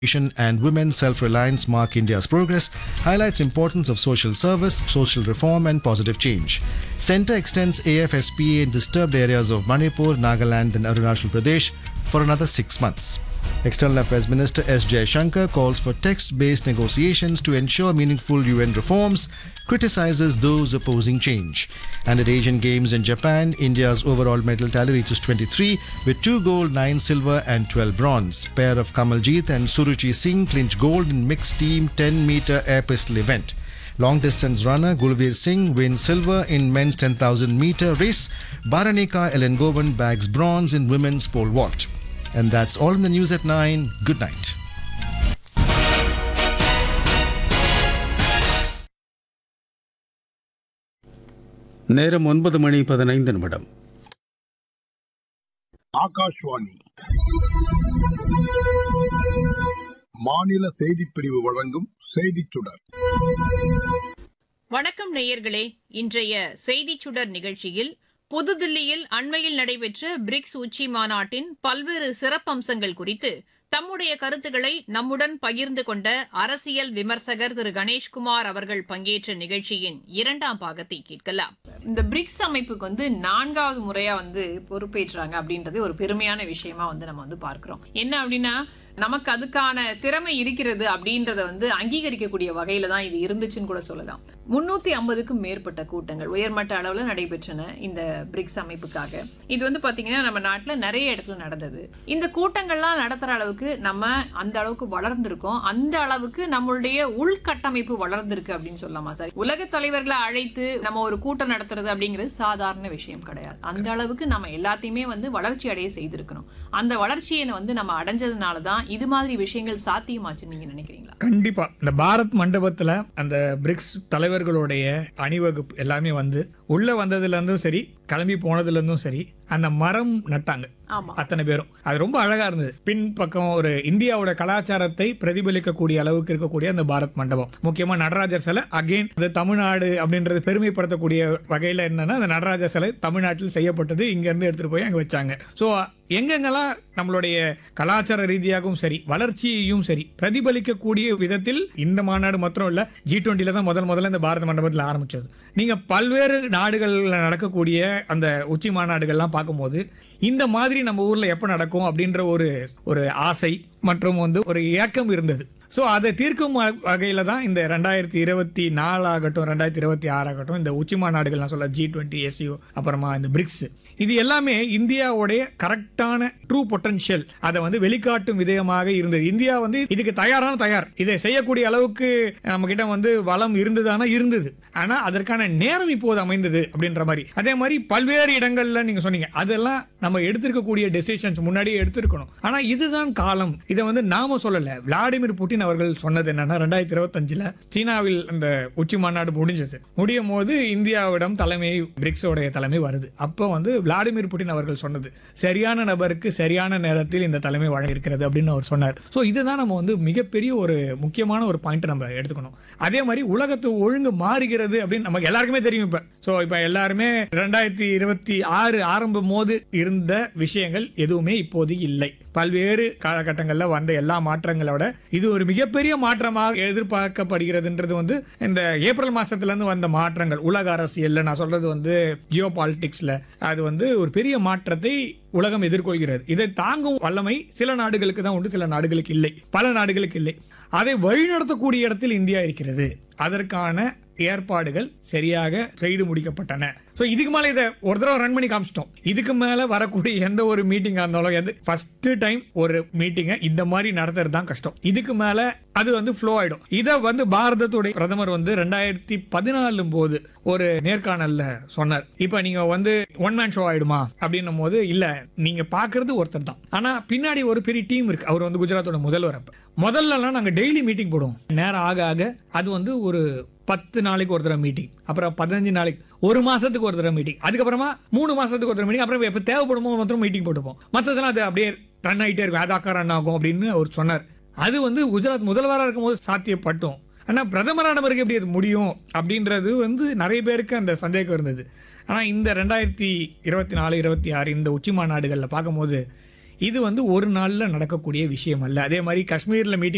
and women's self-reliance mark India's progress, highlights importance of social service, social reform and positive change. Centre extends AFSPA in disturbed areas of Manipur, Nagaland and Arunachal Pradesh for another six months. External Affairs Minister S. Shankar calls for text-based negotiations to ensure meaningful UN reforms, criticizes those opposing change. And at Asian Games in Japan, India's overall medal tally reaches 23 with 2 gold, 9 silver and 12 bronze. Pair of Kamaljeet and Suruchi Singh clinch gold in mixed team 10 meter air pistol event. Long distance runner Gulveer Singh wins silver in men's 10,000 meter race. Baranika Elengovan bags bronze in women's pole vault. And that's all in the news at 9. Good night. நேரம் ஒன்பது மணி பதினைந்து நிமிடம் ஆகாஷ்வாணி மாநில செய்திப் பிரிவு வழங்கும் செய்திச் சுடர் வணக்கம் நேயர்களே இன்றைய செய்திச் சுடர் நிகழ்ச்சியில் புதுதில்லியில் அண்மையில் நடைபெற்ற பிரிக்ஸ் உச்சி மாநாட்டின் பல்வேறு சிறப்பம்சங்கள் குறித்து தம்முடைய கருத்துக்களை நம்முடன் பகிர்ந்து கொண்ட அரசியல் விமர்சகர் திரு கணேஷ்குமார் அவர்கள் பங்கேற்ற நிகழ்ச்சியின் இரண்டாம் பாகத்தை கேட்கலாம் இந்த பிரிக்ஸ் அமைப்புக்கு வந்து நான்காவது முறையா வந்து பொறுப்பேற்றாங்க அப்படின்றது ஒரு பெருமையான விஷயமா வந்து நம்ம வந்து பார்க்கிறோம் என்ன அப்படின்னா நமக்கு அதுக்கான திறமை இருக்கிறது அப்படின்றத வந்து அங்கீகரிக்கக்கூடிய வகையில தான் இது இருந்துச்சுன்னு கூட சொல்லலாம் முன்னூத்தி ஐம்பதுக்கும் மேற்பட்ட கூட்டங்கள் உயர்மட்ட அளவில் நடைபெற்றன இந்த பிரிக்ஸ் அமைப்புக்காக இது வந்து பாத்தீங்கன்னா நம்ம நாட்டுல நிறைய இடத்துல நடந்தது இந்த கூட்டங்கள்லாம் நடத்துற அளவுக்கு நம்ம அந்த அளவுக்கு வளர்ந்திருக்கோம் அந்த அளவுக்கு நம்மளுடைய உள்கட்டமைப்பு வளர்ந்திருக்கு அப்படின்னு சொல்லலாமா சார் உலக தலைவர்களை அழைத்து நம்ம ஒரு கூட்டம் நடத்துறது அப்படிங்கிறது சாதாரண விஷயம் கிடையாது அந்த அளவுக்கு நம்ம எல்லாத்தையுமே வந்து வளர்ச்சி அடைய செய்திருக்கணும் அந்த வளர்ச்சியை வந்து நம்ம அடைஞ்சதுனால தான் இது மாதிரி விஷயங்கள் சாத்தியமாச்சுன்னு நீங்க நினைக்கிறீங்களா கண்டிப்பா இந்த பாரத் மண்டபத்துல அந்த பிரிக்ஸ் தலைவர்களுடைய அணிவகுப்பு எல்லாமே வந்து உள்ள வந்ததுல இருந்தும் சரி கிளம்பி போனதுல இருந்தும் சரி அந்த மரம் நட்டாங்க ஆமா அத்தனை பேரும் அது ரொம்ப அழகா இருந்தது பின் பக்கம் ஒரு இந்தியாவோட கலாச்சாரத்தை பிரதிபலிக்கக்கூடிய அளவுக்கு இருக்கக்கூடிய அந்த பாரத் மண்டபம் முக்கியமா நடராஜர் சிலை அகைன் அது தமிழ்நாடு அப்படின்றது பெருமைப்படுத்தக்கூடிய வகையில என்னன்னா அந்த நடராஜர் சிலை தமிழ்நாட்டில் செய்யப்பட்டது இங்க இருந்து எடுத்துட்டு போய் அங்க வச்சாங்க ஸோ எங்கெங்கெல்லாம் நம்மளுடைய கலாச்சார ரீதியாகவும் சரி வளர்ச்சியையும் சரி பிரதிபலிக்கக்கூடிய விதத்தில் இந்த மாநாடு மாத்திரம் இல்ல ஜி டுவெண்ட்டில தான் முதல் முதல்ல இந்த பாரத மண்டபத்தில் ஆரம்பிச்சது நீங்க பல்வேறு நாடுகளில் நடக்கக்கூடிய அந்த உச்சி மாநாடுகள்லாம் பார்க்கும்போது இந்த மாதிரி நம்ம ஊர்ல எப்ப நடக்கும் அப்படின்ற ஒரு ஒரு ஆசை மற்றும் வந்து ஒரு ஏக்கம் இருந்தது ஸோ அதை தீர்க்கும் வகையில் தான் இந்த ரெண்டாயிரத்தி இருபத்தி நாலாகட்டும் ரெண்டாயிரத்தி இருபத்தி ஆறாகட்டும் இந்த உச்சி மாநாடுகள் நான் சொல்ல ஜி டுவெண்ட்டி எஸ்யூ அப்புறமா இந்த பிரிக்ஸ் இது எல்லாமே இந்தியாவுடைய கரெக்டான ட்ரூ பொட்டன்ஷியல் அதை வந்து வெளிக்காட்டும் விதயமாக இருந்தது இந்தியா வந்து இதுக்கு தயாரான தயார் இதை செய்யக்கூடிய அளவுக்கு நம்ம கிட்ட வந்து வளம் இருந்ததானா இருந்தது ஆனா அதற்கான நேரம் இப்போது அமைந்தது அப்படின்ற மாதிரி அதே மாதிரி பல்வேறு இடங்கள்ல நீங்க சொன்னீங்க அதெல்லாம் நம்ம எடுத்திருக்கக்கூடிய டெசிஷன்ஸ் முன்னாடியே எடுத்திருக்கணும் ஆனா இதுதான் காலம் இதை வந்து நாம சொல்லல விளாடிமிர் புட்டின் அவர்கள் சொன்னது என்னன்னா ரெண்டாயிரத்தி இருபத்தஞ்சுல சீனாவில் அந்த உச்சி மாநாடு முடிஞ்சது முடியும் போது இந்தியாவிடம் தலைமை பிரிக்ஸோடைய தலைமை வருது அப்போ வந்து விளாடிமிர் புட்டின் அவர்கள் சொன்னது சரியான நபருக்கு சரியான நேரத்தில் இந்த தலைமை வழங்கியிருக்கிறது அப்படின்னு அவர் சொன்னார் ஸோ இதுதான் நம்ம வந்து மிகப்பெரிய ஒரு முக்கியமான ஒரு பாயிண்ட் நம்ம எடுத்துக்கணும் அதே மாதிரி உலகத்து ஒழுங்கு மாறுகிறது அப்படின்னு நமக்கு எல்லாருக்குமே தெரியும் இப்போ ஸோ இப்போ எல்லாருமே ரெண்டாயிரத்தி இருபத்தி ஆறு ஆரம்பம் போது இருந்த விஷயங்கள் எதுவுமே இப்போது இல்லை பல்வேறு காலகட்டங்களில் வந்த எல்லா மாற்றங்களோட இது ஒரு மிகப்பெரிய மாற்றமாக எதிர்பார்க்கப்படுகிறதுன்றது வந்து இந்த ஏப்ரல் மாசத்துல இருந்து வந்த மாற்றங்கள் உலக அரசியல்ல நான் சொல்றது வந்து ஜியோ பாலிடிக்ஸ்ல அது வந்து ஒரு பெரிய மாற்றத்தை உலகம் எதிர்கொள்கிறது இதை தாங்கும் வல்லமை சில நாடுகளுக்கு தான் உண்டு சில நாடுகளுக்கு இல்லை பல நாடுகளுக்கு இல்லை அதை வழிநடத்தக்கூடிய இடத்தில் இந்தியா இருக்கிறது அதற்கான ஏற்பாடுகள் சரியாக செய்து முடிக்கப்பட்டன ஸோ இதுக்கு மேலே இதை ஒரு தடவை ரன் பண்ணி காமிச்சிட்டோம் இதுக்கு மேலே வரக்கூடிய எந்த ஒரு மீட்டிங்காக இருந்தாலும் எது ஃபர்ஸ்ட் டைம் ஒரு மீட்டிங்கை இந்த மாதிரி நடத்துறது தான் கஷ்டம் இதுக்கு மேலே அது வந்து ஃப்ளோ ஆயிடும் இதை வந்து பாரதத்துடைய பிரதமர் வந்து ரெண்டாயிரத்தி பதினாலும் போது ஒரு நேர்காணல்ல சொன்னார் இப்போ நீங்க வந்து ஒன் மேன் ஷோ ஆயிடுமா அப்படின்னும் போது இல்ல நீங்க பாக்குறது ஒருத்தர் தான் ஆனா பின்னாடி ஒரு பெரிய டீம் இருக்கு அவர் வந்து குஜராத்தோட முதல்வர் அப்ப முதல்லலாம் நாங்க டெய்லி மீட்டிங் போடுவோம் நேரம் ஆக ஆக அது வந்து ஒரு பத்து நாளைக்கு ஒரு தடவை மீட்டிங் அப்புறம் பதினஞ்சு நாளைக்கு ஒரு மாசத்துக்கு ஒரு தடவை மீட்டிங் அதுக்கப்புறமா மூணு மாசத்துக்கு ஒரு தடவை மீட்டிங் அப்புறம் எப்போ தேவைப்படுமோ மாத்திரம் மீட்டிங் போட்டுப்போம் மற்றதெல்லாம் அது அப்படியே ரன் ஆகிட்டே இருக்கும் அது அக்கா ரன் ஆகும் அப்படின்னு அவர் சொன்னார் அது வந்து குஜராத் முதல்வராக இருக்கும்போது சாத்தியப்பட்டோம் ஆனால் பிரதமரான பிறகு எப்படி அது முடியும் அப்படின்றது வந்து நிறைய பேருக்கு அந்த சந்தேகம் இருந்தது ஆனால் இந்த ரெண்டாயிரத்தி இருபத்தி நாலு இருபத்தி ஆறு இந்த உச்சி மாநாடுகளில் பார்க்கும்போது இது வந்து ஒரு நாளில் நடக்கக்கூடிய விஷயம் அல்ல அதே மாதிரி காஷ்மீரில் மீட்டிங்